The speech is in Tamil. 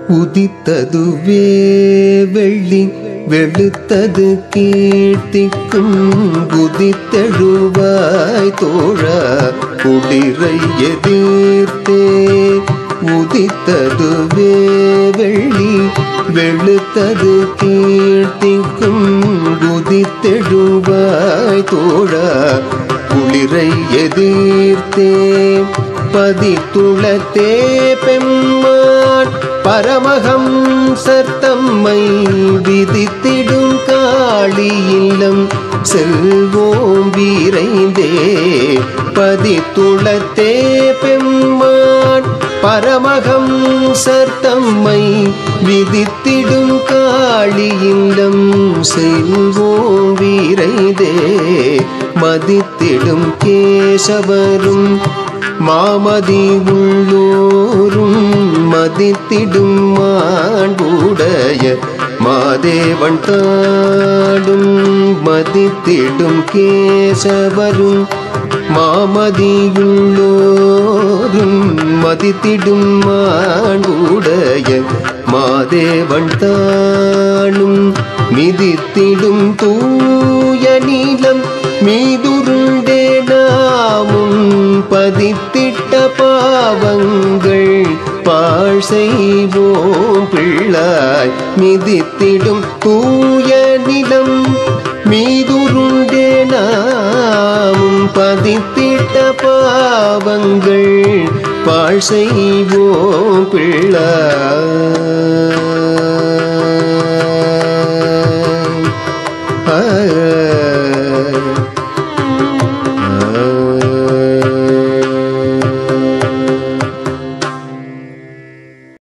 உதித்ததுவே வெள்ளி வெளுத்தது கீர்த்திக்கும் குதித்தெழுவாய் தோழா குளிரை எதிர்த்தே உதித்ததுவே வெள்ளி வெளுத்தது கீர்த்திக்கும் குதித்தெழுவாய் தோழா குளிரை எதிர்த்தே பதித்துளத்தே பெம்மான் பரமகம் சர்த்தம்மை விதித்திடும் காளி இல்லம் செல்வோம் வீரைந்தே பதித்துளத்தே பெம்மான் பரமகம் சர்த்தம்மை விதித்திடும் காளி இல்லம் செல்வோம் வீரைதே மதித்திடும் கேசவரும் மாமதி உள்ளோரும் மதித்திடும் மாண்புடைய மாதேவன் தாடும் மதித்திடும் கேசவரும் மாமதியுள்ளோரும் மதித்திடும் மாண்புடைய மாதேவன் தானும் மிதித்திடும் தூய நீலம் மீதுருண்டே நாமும் பதித்திட்ட பாவங்கள் பாழ் செய்வோம் பிள்ளாய் மிதித்திடும் தூய நிலம் மீதுருண்டே நாமும் பதித்திட்ட பாவங்கள் பாழ் செய்வோம் பிள்ளாய்